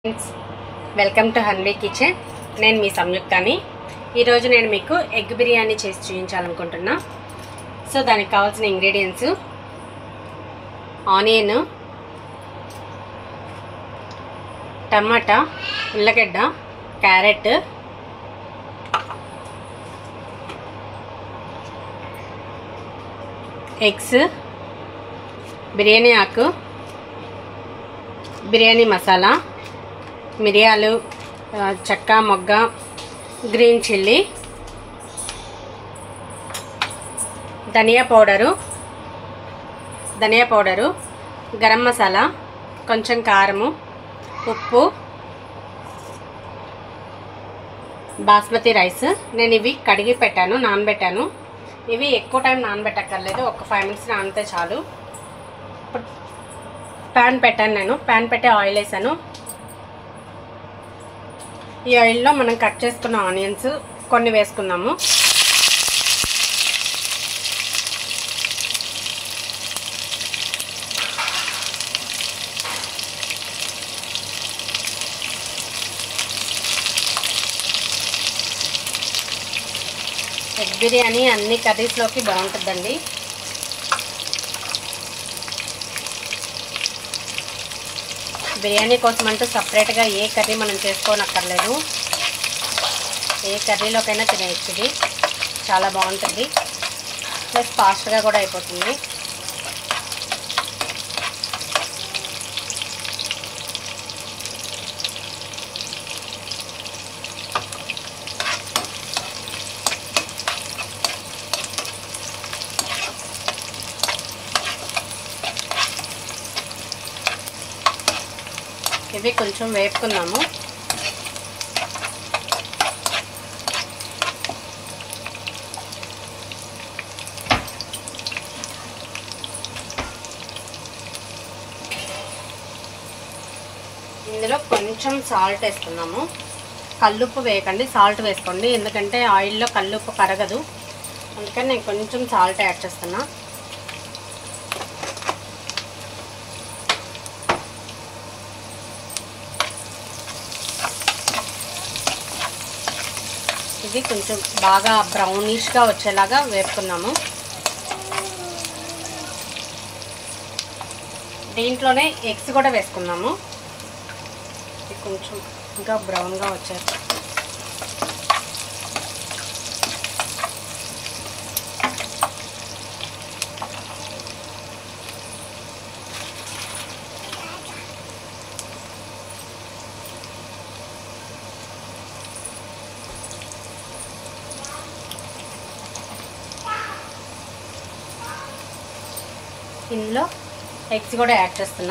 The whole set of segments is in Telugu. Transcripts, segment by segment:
friends welcome to Hanvi kitchen నేను మీ సంయుక్తాని ఈరోజు నేను మీకు ఎగ్ బిర్యానీ చేసి చూపించాలనుకుంటున్నా సో దానికి కావాల్సిన ఇంగ్రీడియంట్స్ ఆనియన్ టమాటా ఉల్లగడ్డ క్యారెట్ ఎగ్స్ బిర్యానీ ఆకు బిర్యానీ మసాలా మిరియాలు ఆ, చెక్క మొగ్గ గ్రీన్ చిల్లీ ధనియా పౌడరు ధనియా పౌడరు గరం మసాలా కొంచెం కారము ఉప్పు బాస్మతి రైస్ నేను ఇవి కడిగి పెట్టాను నానబెట్టాను ఇవి ఎక్కువ టైం నానబెట్టక్కర్లేదు ఒక ఫైవ్ మినిట్స్ నానితే చాలు ఇప్పుడు ప్యాన్ పెట్టాను నేను ప్యాన్ పెట్టి ఆయిల్ వేసాను ఈ ఆయిల్లో మనం కట్ చేసుకున్న ఆనియన్స్ కొన్ని వేసుకుందాము ఎగ్ బిర్యానీ అన్ని కర్రీస్లోకి బాగుంటుందండి బిర్యానీ కోసం అంటూ సపరేట్గా ఏ కర్రీ మనం చేసుకోనక్కర్లేదు ఏ కర్రీలోకైనా తినేయచ్చు ఇది చాలా బాగుంటుంది ప్లస్ ఫాస్ట్గా కూడా అయిపోతుంది ఇవి కొంచెం వేపుకుందాము ఇందులో కొంచెం సాల్ట్ వేస్తున్నాము కల్లుప్పు వేయకండి సాల్ట్ వేసుకోండి ఎందుకంటే ఆయిల్లో కల్లుప్పు కరగదు అందుకని నేను కొంచెం సాల్ట్ యాడ్ చేస్తున్నా ఇది కొంచెం బాగా బ్రౌనిష్గా వచ్చేలాగా వేపుకున్నాము దీంట్లోనే ఎగ్స్ కూడా వేసుకున్నాము ఇది కొంచెం ఇంకా బ్రౌన్గా వచ్చారు ఇందులో ఎగ్స్ కూడా యాడ్ చేస్తున్నా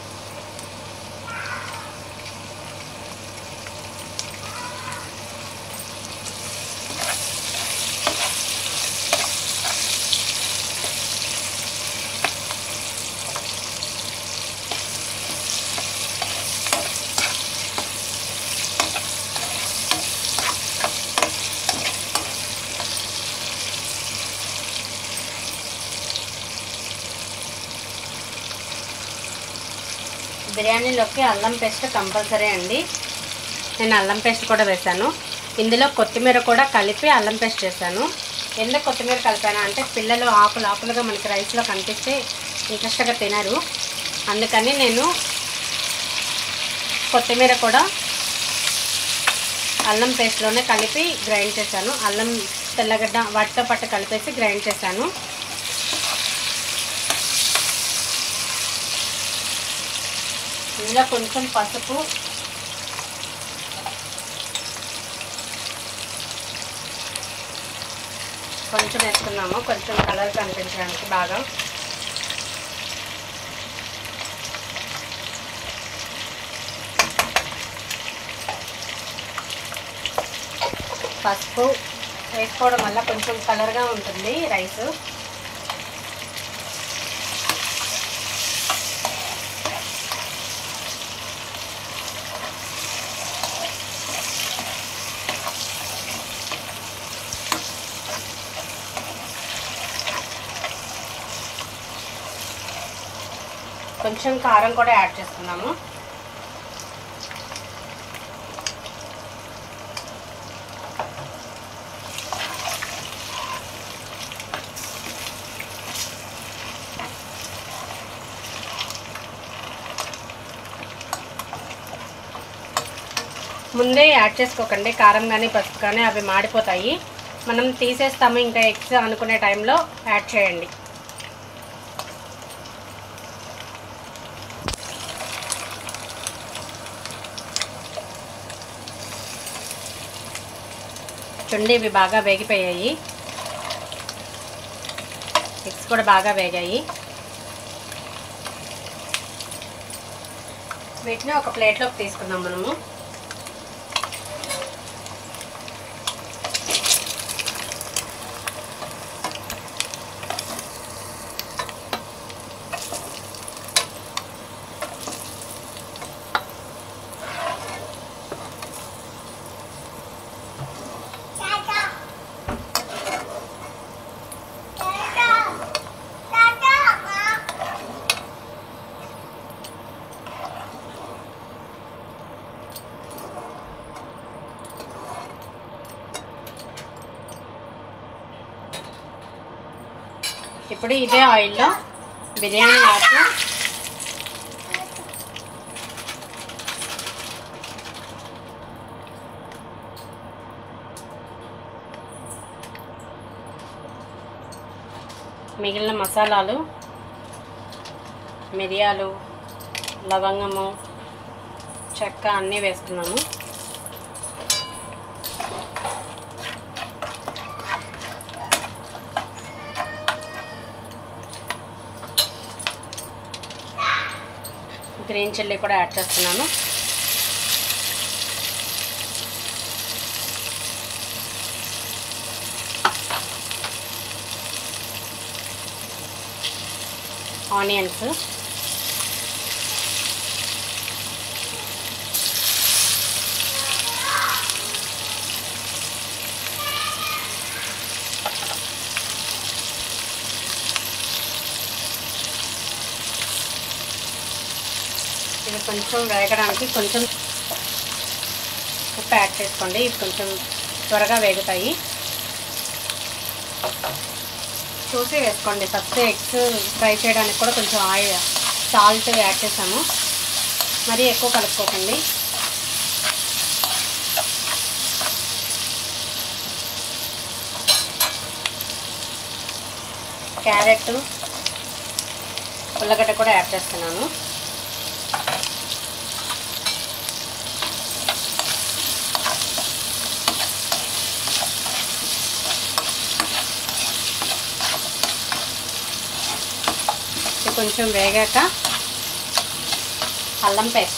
బిర్యానీలోకి అల్లం పేస్ట్ కంపల్సరీ అండి నేను అల్లం పేస్ట్ కూడా వేశాను ఇందులో కొత్తిమీర కూడా కలిపి అల్లం పేస్ట్ చేశాను ఎందుకు కొత్తిమీర కలిపాను అంటే పిల్లలు ఆకులు ఆకులుగా మనకి రైస్లో కనిపిస్తే ఇంట్రెస్ట్గా తినరు అందుకని నేను కొత్తిమీర కూడా అల్లం పేస్ట్లోనే కలిపి గ్రైండ్ చేశాను అల్లం తెల్లగడ్డ వాటితో పాటు కలిపేసి గ్రైండ్ చేశాను ఇందులో కొంచెం పసుపు కొంచెం వేసుకున్నాము కొంచెం కలర్ కనిపించడానికి బాగా పసుపు వేసుకోవడం వల్ల కొంచెం కలర్గా ఉంటుంది రైస్ కొంచెం కారం కూడా యాడ్ చేస్తున్నాము ముందే యాడ్ చేసుకోకండి కారం కానీ పసుపు కానీ అవి మాడిపోతాయి మనం తీసేస్తాము ఇంకా ఎగ్స్ అనుకునే టైంలో యాడ్ చేయండి చూడండి ఇవి బాగా వేగిపోయాయి ఎగ్స్ కూడా బాగా వేగాయి వీటిని ఒక ప్లేట్లోకి తీసుకుందాం మనము ఇప్పుడు ఇదే ఆయిల్లో బిర్యానీ ఆకు మిగిలిన మసాలాలు మిరియాలు లవంగము చెక్క అన్నీ వేసుకున్నాము గ్రీన్ చిల్లీ కూడా యాడ్ చేస్తున్నాను ఆనియన్స్ ఇది కొంచెం వేగడానికి కొంచెం ఉప్పు యాడ్ చేసుకోండి ఇవి కొంచెం త్వరగా వేగుతాయి చూసి వేసుకోండి ఫస్ట్ ఎగ్స్ ఫ్రై చేయడానికి కూడా కొంచెం ఆయిల్ సాల్ట్ యాడ్ చేసాము మరీ ఎక్కువ కలుపుకోకండి క్యారెట్ ఉల్లగడ్డ కూడా యాడ్ చేస్తున్నాను ఇది కొంచెం వేగాక అల్లం పేస్ట్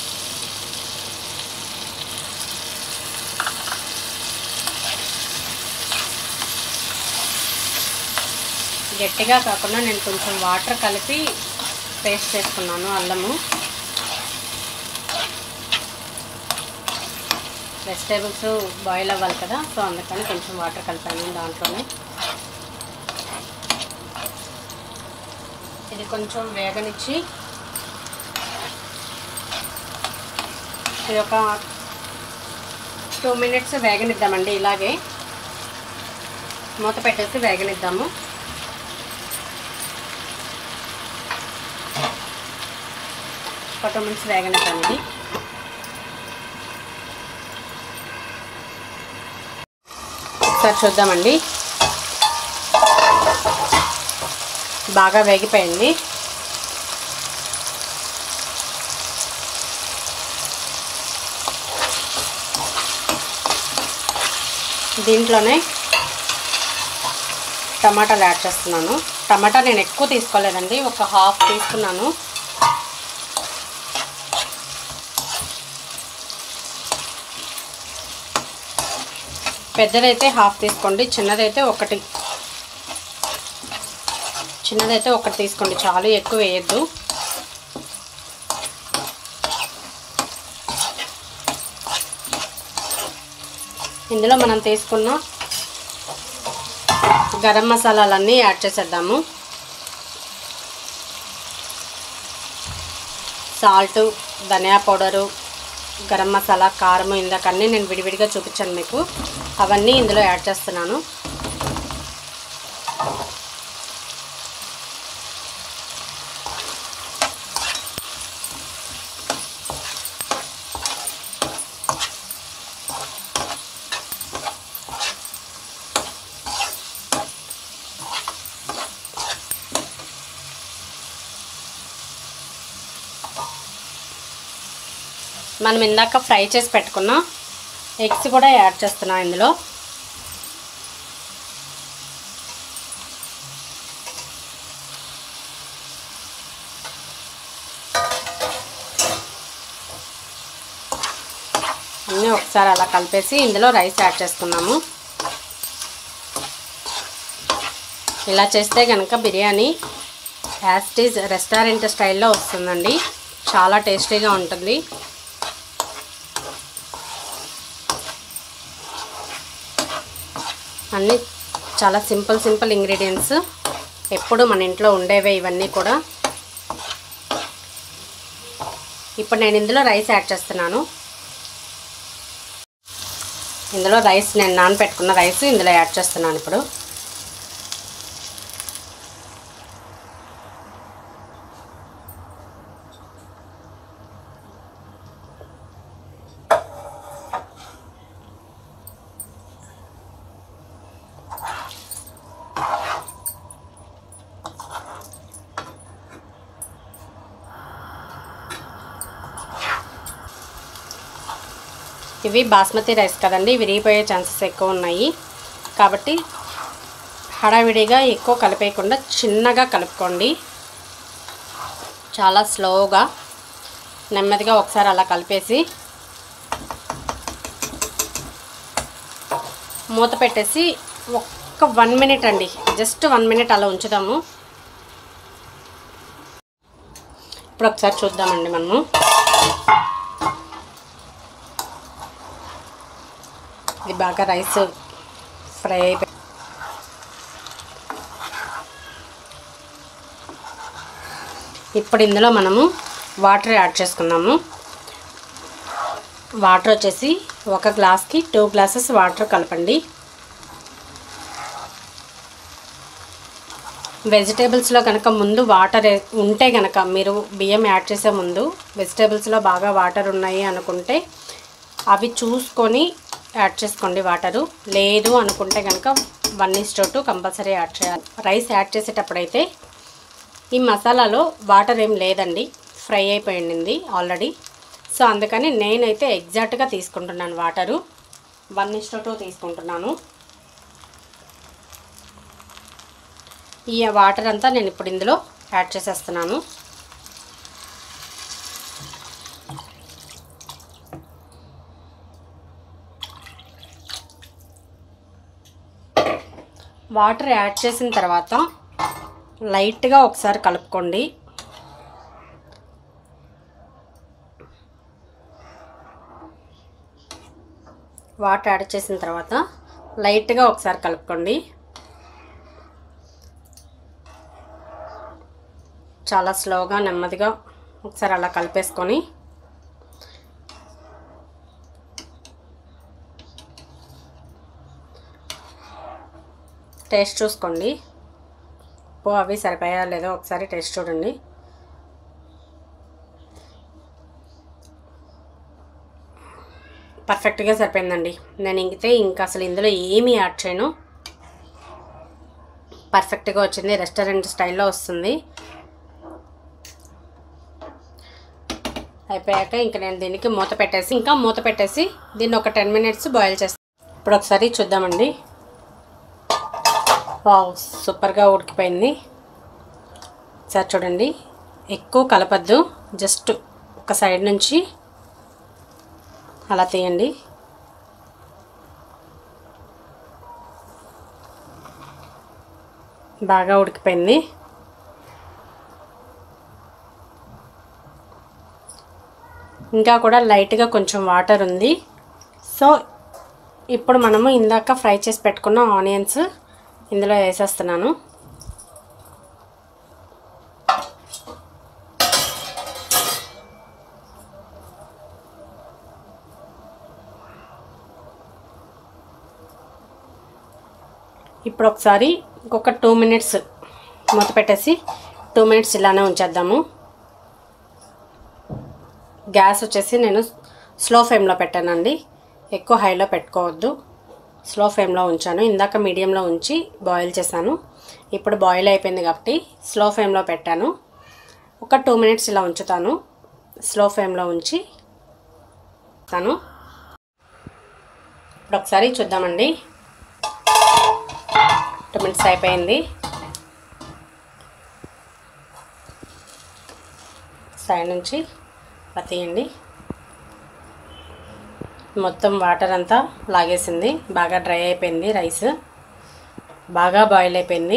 గట్టిగా కాకుండా నేను కొంచెం వాటర్ కలిపి పేస్ట్ చేసుకున్నాను అల్లము వెజిటేబుల్స్ బాయిల్ అవ్వాలి కదా సో అందుకని కొంచెం వాటర్ కలిపాను దాంట్లోనే ఇది కొంచెం వేగనిచ్చి ఇది ఒక టూ మినిట్స్ వేగనిద్దామండి ఇలాగే మూత పెట్టేసి వేగనిద్దాము ఒక టూ మినిట్స్ వేగనిద్దాం ఇది ఒకసారి చూద్దామండి బాగా వేగిపోయింది దీంట్లోనే టమాటాలు యాడ్ చేస్తున్నాను టమాటా నేను ఎక్కువ తీసుకోలేదండి ఒక హాఫ్ తీసుకున్నాను పెద్దదైతే హాఫ్ తీసుకోండి చిన్నదైతే ఒకటి చిన్నదైతే ఒకటి తీసుకోండి చాలు ఎక్కువ వేయద్దు ఇందులో మనం తీసుకున్న గరం మసాలాలన్నీ యాడ్ చేసేద్దాము సాల్ట్ ధనియా పౌడరు గరం మసాలా కారము ఇందాకన్నీ నేను విడివిడిగా చూపించాను మీకు అవన్నీ ఇందులో యాడ్ చేస్తున్నాను మనం ఇందాక ఫ్రై చేసి పెట్టుకున్న ఎగ్స్ కూడా యాడ్ చేస్తున్నాం ఇందులో అన్నీ ఒకసారి అలా కలిపేసి ఇందులో రైస్ యాడ్ చేసుకున్నాము ఇలా చేస్తే కనుక బిర్యానీ యాస్టీజ్ రెస్టారెంట్ స్టైల్లో వస్తుందండి చాలా టేస్టీగా ఉంటుంది అన్నీ చాలా సింపుల్ సింపుల్ ఇంగ్రీడియంట్స్ ఎప్పుడు మన ఇంట్లో ఉండేవే ఇవన్నీ కూడా ఇప్పుడు నేను ఇందులో రైస్ యాడ్ చేస్తున్నాను ఇందులో రైస్ నేను నానబెట్టుకున్న రైస్ ఇందులో యాడ్ చేస్తున్నాను ఇప్పుడు ఇవి బాస్మతి రైస్ కదండి విరిగిపోయే ఛాన్సెస్ ఎక్కువ ఉన్నాయి కాబట్టి హడావిడిగా ఎక్కువ కలిపేయకుండా చిన్నగా కలుపుకోండి చాలా స్లోగా నెమ్మదిగా ఒకసారి అలా కలిపేసి మూత పెట్టేసి ఒక్క వన్ మినిట్ అండి జస్ట్ వన్ మినిట్ అలా ఉంచుదాము ఇప్పుడు ఒకసారి చూద్దామండి మనము ఇది బాగా రైస్ ఫ్రై అయిపోయి ఇప్పుడు ఇందులో మనము వాటర్ యాడ్ చేసుకున్నాము వాటర్ వచ్చేసి ఒక గ్లాస్కి టూ గ్లాసెస్ వాటర్ కలపండి వెజిటేబుల్స్లో కనుక ముందు వాటర్ ఏ- ఉంటే కనుక మీరు బియ్యం యాడ్ చేసే ముందు వెజిటేబుల్స్లో బాగా వాటర్ ఉన్నాయి అనుకుంటే అవి చూసుకొని యాడ్ చేసుకోండి వాటరు లేదు అనుకుంటే కనుక one is to compulsory add చేయాలి రైస్ యాడ్ చేసేటప్పుడైతే ఈ మసాలాలో వాటర్ ఏం లేదండి ఫ్రై అయిపోయింది ఆల్రెడీ సో అందుకని నేనైతే ఎగ్జాక్ట్గా తీసుకుంటున్నాను వాటరు వన్ ఇస్ టూ తీసుకుంటున్నాను ఈ వాటర్ అంతా నేను ఇప్పుడు ఇందులో యాడ్ చేసేస్తున్నాను వాటర్ యాడ్ చేసిన తర్వాత లైట్గా ఒకసారి కలుపుకోండి వాటర్ యాడ్ చేసిన తర్వాత లైట్గా ఒకసారి కలుపుకోండి చాలా స్లోగా నెమ్మదిగా ఒకసారి అలా కలిపేసుకొని టేస్ట్ చూసుకోండి ఉప్పు అవి సరిపోయా లేదో ఒకసారి టేస్ట్ చూడండి పర్ఫెక్ట్గా సరిపోయిందండి నేను ఇంకితే ఇంకా అసలు ఇందులో ఏమీ యాడ్ చేయను పర్ఫెక్ట్గా వచ్చింది రెస్టారెంట్ స్టైల్లో వస్తుంది అయిపోయాక ఇంకా నేను దీనికి మూత పెట్టేసి ఇంకా మూత పెట్టేసి దీన్ని ఒక టెన్ మినిట్స్ బాయిల్ చేస్తాను ఇప్పుడు ఒకసారి చూద్దామండి వావ్ సూపర్గా ఉడికిపోయింది ఒకసారి చూడండి ఎక్కువ కలపద్దు జస్ట్ ఒక సైడ్ నుంచి అలా తీయండి బాగా ఉడికిపోయింది ఇంకా కూడా లైట్గా కొంచెం వాటర్ ఉంది సో ఇప్పుడు మనము ఇందాక ఫ్రై చేసి పెట్టుకున్న ఆనియన్స్ ఇందులో వేసేస్తున్నాను ఇప్పుడు ఒకసారి ఇంకొక టూ మినిట్స్ మూత పెట్టేసి టూ మినిట్స్ ఇలానే ఉంచేద్దాము గ్యాస్ వచ్చేసి నేను స్లో ఫ్లేమ్లో పెట్టానండి ఎక్కువ హైలో పెట్టుకోవద్దు స్లో ఫ్లేమ్లో ఉంచాను ఇందాక మీడియంలో ఉంచి బాయిల్ చేశాను ఇప్పుడు బాయిల్ అయిపోయింది కాబట్టి స్లో ఫ్లేమ్లో పెట్టాను ఒక టూ మినిట్స్ ఇలా ఉంచుతాను స్లో ఫ్లేమ్లో ఉంచి వేస్తాను ఇప్పుడు ఒకసారి చూద్దామండి టూ మినిట్స్ అయిపోయింది సైడ్ నుంచి అలా తీయండి మొత్తం వాటర్ అంతా లాగేసింది బాగా డ్రై అయిపోయింది రైస్ బాగా బాయిల్ అయిపోయింది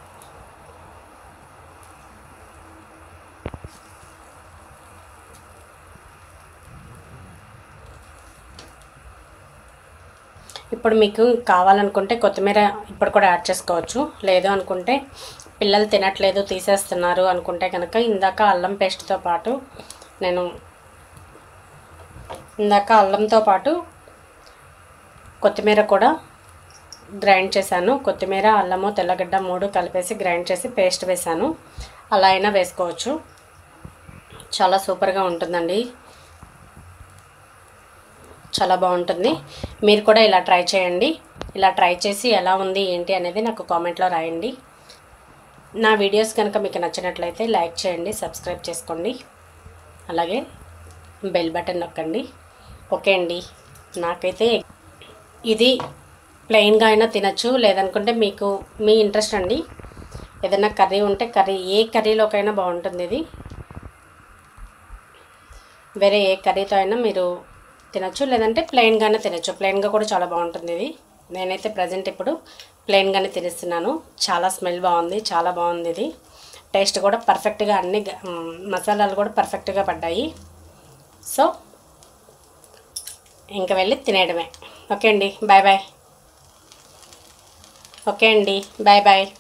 ఇప్పుడు మీకు కావాలనుకుంటే కొత్తిమీర ఇప్పుడు కూడా యాడ్ చేసుకోవచ్చు లేదు అనుకుంటే పిల్లలు తినట్లేదు తీసేస్తున్నారు అనుకుంటే కనుక ఇందాక అల్లం పేస్ట్తో పాటు నేను ఇందాక అల్లంతో పాటు కొత్తిమీర కూడా గ్రైండ్ చేశాను కొత్తిమీర అల్లము తెల్లగడ్డ మూడు కలిపేసి గ్రైండ్ చేసి పేస్ట్ వేశాను అలా అయినా వేసుకోవచ్చు చాలా సూపర్గా ఉంటుందండి చాలా బాగుంటుంది మీరు కూడా ఇలా ట్రై చేయండి ఇలా ట్రై చేసి ఎలా ఉంది ఏంటి అనేది నాకు కామెంట్లో రాయండి నా వీడియోస్ కనుక మీకు నచ్చినట్లయితే లైక్ చేయండి సబ్స్క్రైబ్ చేసుకోండి అలాగే బెల్ బటన్ నొక్కండి ఓకే అండి నాకైతే ఇది ప్లెయిన్గా అయినా తినచ్చు లేదనుకుంటే మీకు మీ ఇంట్రెస్ట్ అండి ఏదైనా కర్రీ ఉంటే కర్రీ ఏ కర్రీలోకైనా బాగుంటుంది ఇది వేరే ఏ కర్రీతో అయినా మీరు తినచ్చు లేదంటే ప్లెయిన్గానే తినచ్చు ప్లెయిన్గా కూడా చాలా బాగుంటుంది ఇది నేనైతే ప్రజెంట్ ఇప్పుడు ప్లెయిన్గానే తినేస్తున్నాను చాలా స్మెల్ బాగుంది చాలా బాగుంది ఇది టేస్ట్ కూడా పర్ఫెక్ట్గా అన్ని గ- మ్, మసాలాలు కూడా పర్ఫెక్ట్గా పడ్డాయి సో ఇంకా వెళ్ళి తినేయడమే ఓకే అండి బాయ్ బాయ్ ఓకే అండి బాయ్ బాయ్